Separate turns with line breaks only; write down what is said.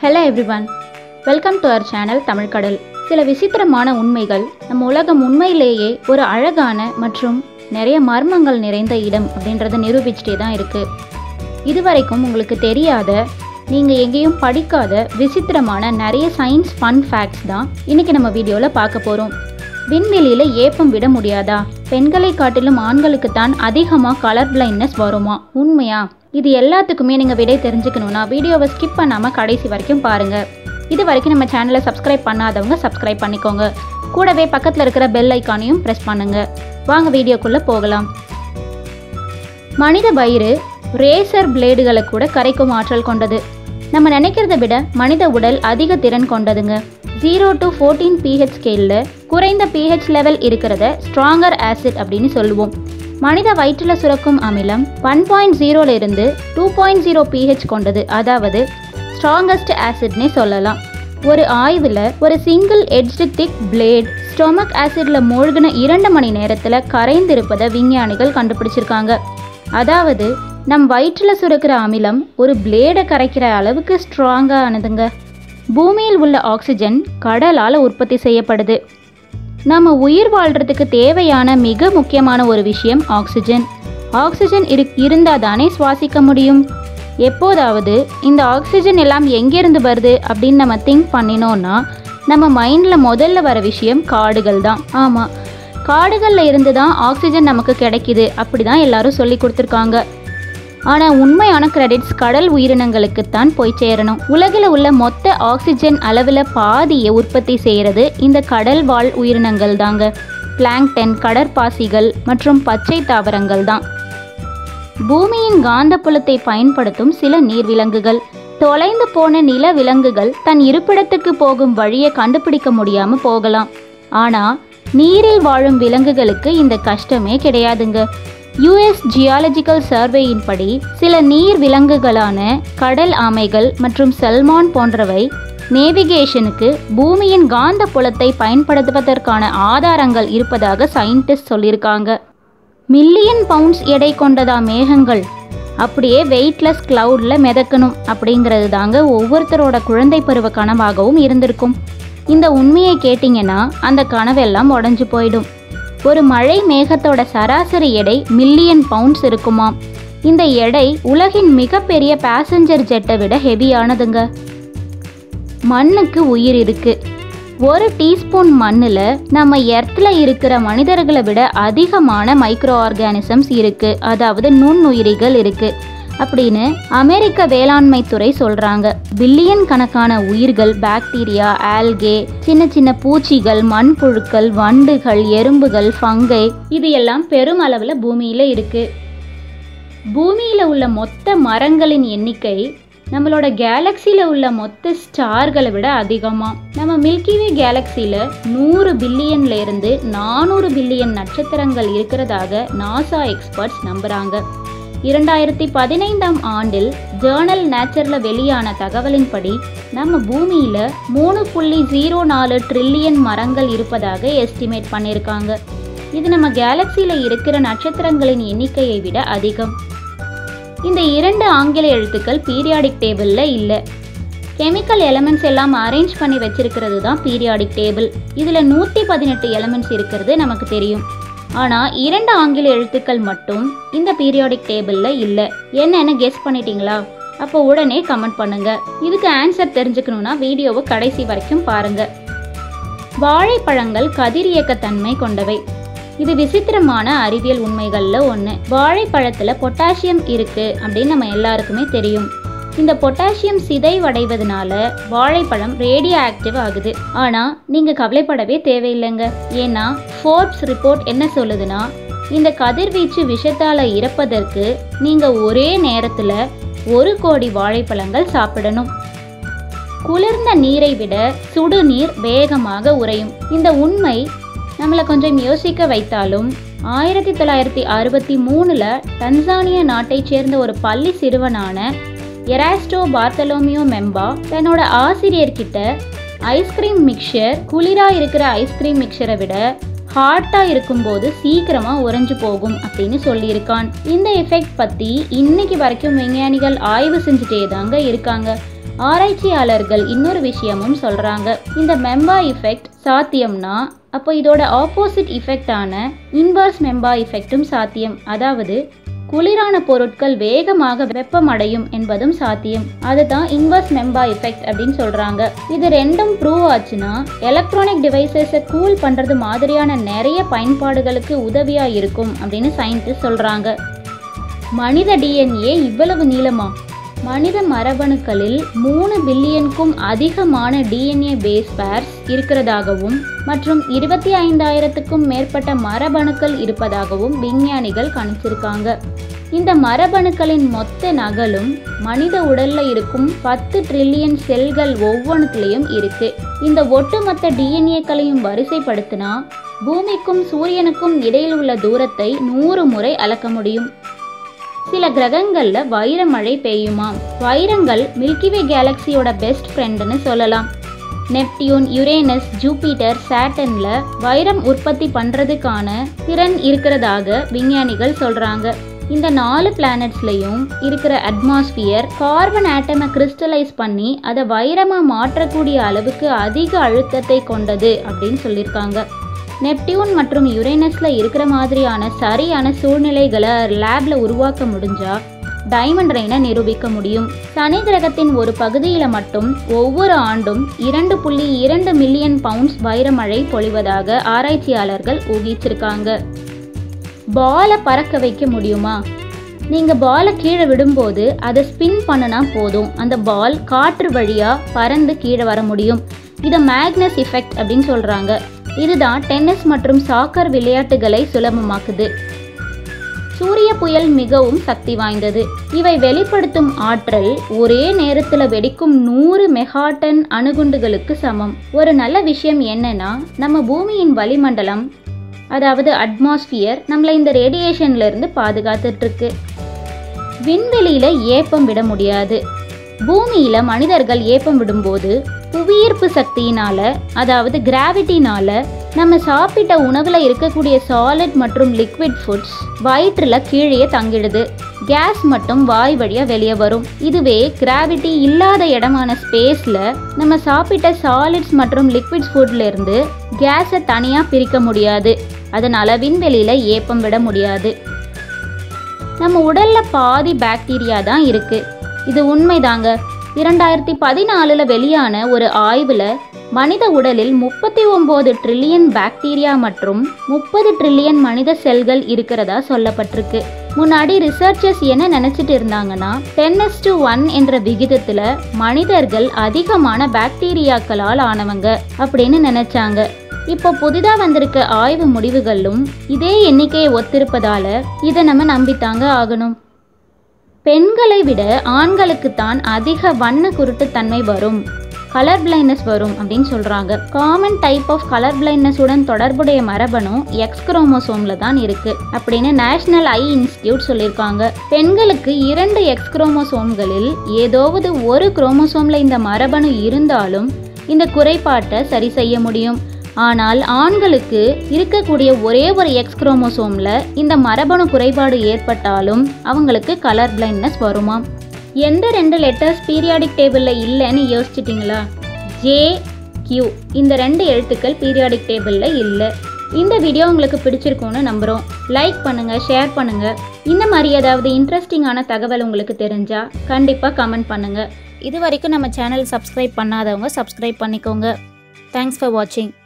hello everyone welcome to our channel Tamil Kadal சில விசித்திரமான உண்மைகள் நம்ம உலகம் உண்மையிலேயே ஒரு அழகான மற்றும் நிறைய மர்மங்கள் நிறைந்த இடம் அப்படின்றத நிரூபிச்சிட்டே தான் இருக்குது இதுவரைக்கும் உங்களுக்கு தெரியாத நீங்கள் எங்கேயும் படிக்காத விசித்திரமான நிறைய சயின்ஸ் ஃபன் ஃபேக்ட்ஸ் தான் இன்றைக்கி நம்ம வீடியோவில் பார்க்க போகிறோம் விண்வெளியில் ஏப்பம் விட முடியாதா பெண்களை காட்டிலும் ஆண்களுக்கு தான் அதிகமாக கலர் பிளைண்ட்னஸ் வருமா உண்மையா இது எல்லாத்துக்குமே நீங்கள் விடை தெரிஞ்சுக்கணுன்னா வீடியோவை ஸ்கிப் பண்ணாமல் கடைசி வரைக்கும் பாருங்கள் இது வரைக்கும் நம்ம சேனலை சப்ஸ்கிரைப் பண்ணாதவங்க சப்ஸ்கிரைப் பண்ணிக்கோங்க கூடவே பக்கத்தில் இருக்கிற பெல் ஐக்கானையும் ப்ரெஸ் பண்ணுங்க வாங்க வீடியோக்குள்ளே போகலாம் மனித வயிறு ரேசர் பிளேடுகளை கூட கரைக்கும் ஆற்றல் கொண்டது நம்ம நினைக்கிறத விட மனித உடல் அதிக திறன் கொண்டதுங்க ஜீரோ டு ஃபோர்டீன் பிஹெச் ஸ்கேலில் குறைந்த பிஹெச் லெவல் இருக்கிறத ஸ்ட்ராங்கர் ஆசிட் அப்படின்னு சொல்லுவோம் மனித வயிற்றில் சுரக்கும் அமிலம் ஒன் பாயிண்ட் ஜீரோலேருந்து டூ பாயிண்ட் ஜீரோ பிஹெச் கொண்டது அதாவது ஸ்ட்ராங்கஸ்ட் ஆசிட்னே சொல்லலாம் ஒரு ஆய்வில் ஒரு single edged thick blade stomach ஆசிட்ல மூழ்கின இரண்டு மணி நேரத்தில் கரைந்திருப்பதை விஞ்ஞானிகள் கண்டுபிடிச்சிருக்காங்க அதாவது நம் வயிற்றில் சுரக்கிற அமிலம் ஒரு பிளேடை கரைக்கிற அளவுக்கு ஸ்ட்ராங்காக ஆனதுங்க பூமியில் உள்ள ஆக்சிஜன் கடலால் உற்பத்தி செய்யப்படுது நம்ம உயிர் வாழ்கிறதுக்கு தேவையான மிக முக்கியமான ஒரு விஷயம் ஆக்சிஜன் ஆக்சிஜன் இரு இருந்தால் தானே சுவாசிக்க முடியும் எப்போதாவது இந்த ஆக்சிஜன் எல்லாம் எங்கேருந்து வருது அப்படின்னு நம்ம திங்க் பண்ணினோன்னா நம்ம மைண்டில் முதல்ல வர விஷயம் காடுகள் தான் ஆமாம் காடுகளில் இருந்து தான் ஆக்சிஜன் நமக்கு கிடைக்குது அப்படி தான் எல்லாரும் சொல்லி கொடுத்துருக்காங்க ஆனால் உண்மையான கிரெடிட்ஸ் கடல் உயிரினங்களுக்குத்தான் போய் சேரணும் உலகில் உள்ள மொத்த ஆக்சிஜன் அளவில் பாதியை உற்பத்தி செய்கிறது இந்த கடல் வாழ் உயிரினங்கள் தாங்க பிளாங்டன் கடற்பாசிகள் மற்றும் பச்சை தாவரங்கள் தான் பூமியின் காந்தப்புலத்தை பயன்படுத்தும் சில நீர்விலங்குகள் தொலைந்து போன நில விலங்குகள் தன் இருப்பிடத்துக்கு போகும் வழியை கண்டுபிடிக்க முடியாம போகலாம் ஆனா நீரில் வாழும் விலங்குகளுக்கு இந்த கஷ்டமே கிடையாதுங்க யுஎஸ் ஜியாலஜிக்கல் சர்வேயின் படி சில நீர் விலங்குகளான கடல் ஆமைகள் மற்றும் செல்மான் போன்றவை நேவிகேஷனுக்கு பூமியின் காந்த புலத்தை பயன்படுத்துவதற்கான ஆதாரங்கள் இருப்பதாக சயின்டிஸ்ட் சொல்லியிருக்காங்க மில்லியன் பவுண்ட்ஸ் எடை கொண்டதா மேகங்கள் அப்படியே வெயிட்லெஸ் கிளவுடில் மிதக்கணும் அப்படிங்கிறது தாங்க ஒவ்வொருத்தரோட குழந்தை பருவ கனவாகவும் இருந்திருக்கும் இந்த உண்மையை கேட்டிங்கன்னா அந்த கனவெல்லாம் உடஞ்சு போயிடும் ஒரு மழை மேகத்தோட சராசரி எடை மில்லியன் பவுண்ட்ஸ் இருக்குமாம் இந்த எடை உலகின் மிகப்பெரிய பேசஞ்சர் ஜெட்டை விட ஹெவியானதுங்க மண்ணுக்கு உயிர் இருக்கு ஒரு டீஸ்பூன் மண்ணில் நம்ம எர்த்தில் இருக்கிற மனிதர்களை விட அதிகமான மைக்ரோ ஆர்கானிசம்ஸ் இருக்கு அதாவது நுண்ணுயிரிகள் இருக்கு அப்படின்னு அமெரிக்க வேளாண்மை துறை சொல்றாங்க பில்லியன் கணக்கான உயிர்கள் பாக்டீரியா ஆல்கே சின்ன சின்ன பூச்சிகள் மண்புழுக்கள் வண்டுகள் எறும்புகள் ஃபங்கை இது எல்லாம் பெரும் அளவில் பூமியில இருக்கு பூமியில உள்ள மொத்த மரங்களின் எண்ணிக்கை நம்மளோட கேலக்சியில் உள்ள மொத்த ஸ்டார்களை விட அதிகமாக நம்ம மில்கிவே கேலக்சியில் நூறு பில்லியன்ல இருந்து நானூறு பில்லியன் நட்சத்திரங்கள் இருக்கிறதாக நாசா எக்ஸ்பர்ட்ஸ் நம்புகிறாங்க இரண்டாயிரத்தி பதினைந்தாம் ஆண்டில் ஜேர்னல் நேச்சரில் வெளியான தகவலின்படி நம்ம பூமியில் மூணு புள்ளி ஜீரோ நாலு ட்ரில்லியன் மரங்கள் இருப்பதாக எஸ்டிமேட் பண்ணியிருக்காங்க இது நம்ம கேலக்சியில் இருக்கிற நட்சத்திரங்களின் எண்ணிக்கையை விட அதிகம் இந்த இரண்டு ஆங்கில எழுத்துக்கள் பீரியாடிக் டேபிளில் இல்லை கெமிக்கல் எலமெண்ட்ஸ் எல்லாம் அரேஞ்ச் பண்ணி வச்சிருக்கிறது தான் பீரியாடிக் டேபிள் இதில் நூற்றி பதினெட்டு எலமெண்ட்ஸ் இருக்கிறது நமக்கு தெரியும் ஆனால் இரண்டு ஆங்கில எழுத்துக்கள் மட்டும் இந்த பீரியாடிக் டேபிளில் இல்லை என்னன்னு கெஸ் பண்ணிட்டீங்களா அப்போ உடனே கமெண்ட் பண்ணுங்க இதுக்கு ஆன்சர் தெரிஞ்சுக்கணுன்னா வீடியோவை கடைசி வரைக்கும் பாருங்க வாழைப்பழங்கள் கதிரியக்கத்தன்மை கொண்டவை இது விசித்திரமான அறிவியல் உண்மைகளில் ஒன்று வாழைப்பழத்தில் பொட்டாசியம் இருக்கு அப்படின்னு நம்ம எல்லாருக்குமே தெரியும் இந்த பொட்டாசியம் சிதைவடைவதனால வாழைப்பழம் ரேடியோ ஆக்டிவ் ஆகுது ஆனால் நீங்கள் கவலைப்படவே தேவையில்லைங்க ஏன்னா ஃபோர்ப்ஸ் ரிப்போர்ட் என்ன சொல்லுதுன்னா இந்த கதிர்வீச்சு விஷத்தால் இறப்பதற்கு நீங்கள் ஒரே நேரத்தில் ஒரு கோடி வாழைப்பழங்கள் சாப்பிடணும் குளிர்ந்த நீரை விட சுடுநீர் வேகமாக உறையும் இந்த உண்மை நம்மளை கொஞ்சம் யோசிக்க வைத்தாலும் ஆயிரத்தி தொள்ளாயிரத்தி அறுபத்தி மூணில் டன்சானியா நாட்டைச் சேர்ந்த ஒரு பள்ளி சிறுவனான எராஸ்டோ பார்த்தலோமியோ மெம்பா தன்னோட ஆசிரியர்கிட்ட ஐஸ்கிரீம் மிக்சர் குளிராக இருக்கிற ஐஸ்கிரீம் மிக்சரை விட ஹாட்டாக இருக்கும்போது சீக்கிரமாக உறைஞ்சு போகும் அப்படின்னு சொல்லியிருக்கான் இந்த எஃபெக்ட் பற்றி இன்னைக்கு வரைக்கும் விஞ்ஞானிகள் ஆய்வு செஞ்சுட்டே தாங்க இருக்காங்க ஆராய்ச்சியாளர்கள் இன்னொரு விஷயமும் சொல்றாங்க இந்த மெம்பா இஃபெக்ட் சாத்தியம்னா அப்போ இதோட ஆப்போசிட் இஃபெக்டான இன்வர்ஸ் மெம்பா இஃபெக்டும் சாத்தியம் அதாவது குளிரான பொருட்கள் வேகமாக வெப்பமடையும் என்பதும் சாத்தியம் அதுதான் இன்வர்ஸ் மெம்பா எஃபெக்ட் அப்படின்னு சொல்றாங்க இது ரெண்டும் ப்ரூவ் ஆச்சுன்னா எலக்ட்ரானிக் டிவைசஸை கூல் பண்றது மாதிரியான நிறைய பயன்பாடுகளுக்கு உதவியா இருக்கும் அப்படின்னு சயின்டிஸ்ட் சொல்றாங்க மனித டிஎன்ஏ இவ்வளவு நீளமா மனித மரபணுக்களில் மூணு பில்லியனுக்கும் அதிகமான டிஎன்ஏ பேஸ் பேர்ஸ் இருக்கிறதாகவும் மற்றும் இருபத்தி ஐந்தாயிரத்துக்கும் மேற்பட்ட மரபணுக்கள் இருப்பதாகவும் விஞ்ஞானிகள் கணிச்சிருக்காங்க இந்த மரபணுக்களின் மொத்த நகலும் மனித உடல்ல இருக்கும் பத்து ட்ரில்லியன் செல்கள் ஒவ்வொன்றுத்துலேயும் இருக்கு இந்த ஒட்டுமொத்த டிஎன்ஏக்களையும் வரிசைப்படுத்தினா பூமிக்கும் சூரியனுக்கும் இடையில் உள்ள தூரத்தை நூறு முறை அளக்க முடியும் சில கிரகங்கள்ல வைர மழை பெய்யுமாம் வைரங்கள் மில்கிவே கேலக்சியோட பெஸ்ட் ஃப்ரெண்டுன்னு சொல்லலாம் நெப்டியூன் யுரேனஸ் ஜூபிட்டர் சாட்டன்ல வைரம் உற்பத்தி பண்றதுக்கான திறன் இருக்கிறதாக விஞ்ஞானிகள் சொல்றாங்க இந்த நாலு பிளானட்ஸ்லையும் இருக்கிற அட்மாஸ்பியர் கார்பன் ஆட்டமை கிறிஸ்டலைஸ் பண்ணி அதை வைரமா மாற்றக்கூடிய அளவுக்கு அதிக அழுத்தத்தை கொண்டது அப்படின்னு சொல்லியிருக்காங்க நெப்டியூன் மற்றும் யுரேனஸ்ல இருக்கிற மாதிரியான சரியான சூழ்நிலைகளை லேப்ல உருவாக்க முடிஞ்சா டைமண்ட் ரெயினை நிரூபிக்க முடியும் சனி கிரகத்தின் ஒரு பகுதியில் மட்டும் ஒவ்வொரு ஆண்டும் இரண்டு புள்ளி இரண்டு மில்லியன் பவுண்ட்ஸ் வைரமழை பொழிவதாக ஆராய்ச்சியாளர்கள் ஊகிச்சிருக்காங்க பாலை பறக்க வைக்க முடியுமா நீங்கள் பாலை கீழே விடும்போது அதை ஸ்பின் பண்ணுனா போதும் அந்த பால் காற்று வழியாக பறந்து கீழே வர முடியும் இதை மேக்னஸ் எஃபெக்ட் அப்படின்னு சொல்கிறாங்க இதுதான் டென்னிஸ் மற்றும் சாக்கர் விளையாட்டுகளை சுலபமாக்குது சூரிய புயல் மிகவும் சக்தி வாய்ந்தது இவை வெளிப்படுத்தும் ஆற்றல் ஒரே நேரத்தில் வெடிக்கும் நூறு மெகாடன் அணுகுண்டுகளுக்கு சமம் ஒரு நல்ல விஷயம் என்னன்னா நம்ம பூமியின் வளிமண்டலம் அதாவது அட்மாஸ்பியர் நம்மளை இந்த ரேடியேஷன்ல இருந்து பாதுகாத்துட்டு இருக்கு விண்வெளியில ஏப்பம் விட முடியாது பூமியில மனிதர்கள் ஏப்பம் விடும்போது புவியீர்ப்பு சக்தியினால அதாவது கிராவிட்டினால நம்ம சாப்பிட்ட உணவுல இருக்கக்கூடிய சாலிட் மற்றும் லிக்விட் ஃபுட்ஸ் வயிற்றுல கீழே தங்கிடுது கேஸ் மட்டும் வாய் வழியா வெளியே வரும் இதுவே கிராவிட்டி இல்லாத இடமான ஸ்பேஸ்ல நம்ம சாப்பிட்ட சாலிட்ஸ் மற்றும் லிக்விட் ஃபுட்ல இருந்து கேஸை தனியா பிரிக்க முடியாது அதனால விண்வெளியில ஏப்பம் விட முடியாது நம்ம உடல்ல பாதி பாக்டீரியா தான் இருக்கு இது உண்மைதாங்க இரண்டாயிரத்தி பதினாலில் வெளியான ஒரு ஆய்வில் மனித உடலில் முப்பத்தி ஒம்பது ட்ரில்லியன் பாக்டீரியா மற்றும் முப்பது ட்ரில்லியன் மனித செல்கள் இருக்கிறதா சொல்லப்பட்டிருக்கு முன்னாடி ரிசர்ச்சர்ஸ் என்ன நினச்சிட்டு இருந்தாங்கன்னா டென் எஸ் டு ஒன் என்ற விகிதத்தில் மனிதர்கள் அதிகமான பாக்டீரியாக்களால் ஆனவங்க அப்படின்னு நினைச்சாங்க இப்போ புதிதாக வந்திருக்க ஆய்வு முடிவுகளும் இதே எண்ணிக்கையை ஒத்திருப்பதால இதை நம்ம நம்பித்தாங்க ஆகணும் பெண்களை விட ஆண்களுக்குத்தான் அதிக வண்ண குருட்டுத்தன்மை வரும் கலர் பிளைண்ட்னஸ் வரும் அப்படின்னு சொல்கிறாங்க காமன் டைப் ஆஃப் கலர் பிளைண்ட்னஸுடன் தொடர்புடைய மரபணு எக்ஸ் குரோமோசோமில் தான் இருக்குது அப்படின்னு நேஷனல் ஐ இன்ஸ்டியூட் சொல்லியிருக்காங்க பெண்களுக்கு இரண்டு எக்ஸ் குரோமோசோம்களில் ஏதாவது ஒரு குரோமோசோமில் இந்த மரபணு இருந்தாலும் இந்த குறைபாட்டை சரி செய்ய முடியும் ஆனால் ஆண்களுக்கு இருக்கக்கூடிய ஒரே ஒரு எக்ஸ் குரோமோசோமில் இந்த மரபணு குறைபாடு ஏற்பட்டாலும் அவங்களுக்கு கலர் பிளைண்ட்னஸ் வருமாம் எந்த ரெண்டு லெட்டர்ஸ் பீரியாடிக் டேபிளில் இல்லைன்னு யோசிச்சிட்டிங்களா ஜே கியூ இந்த ரெண்டு எழுத்துக்கள் பீரியாடிக் டேபிளில் இல்லை இந்த வீடியோ உங்களுக்கு பிடிச்சிருக்கும்னு நம்புகிறோம் லைக் பண்ணுங்கள் ஷேர் பண்ணுங்கள் இந்த மாதிரி ஏதாவது இன்ட்ரெஸ்டிங்கான தகவல் உங்களுக்கு தெரிஞ்சால் கண்டிப்பாக கமெண்ட் பண்ணுங்கள் இது வரைக்கும் நம்ம சேனல் சப்ஸ்கிரைப் பண்ணாதவங்க சப்ஸ்கிரைப் பண்ணிக்கோங்க தேங்க்ஸ் ஃபார் வாட்சிங்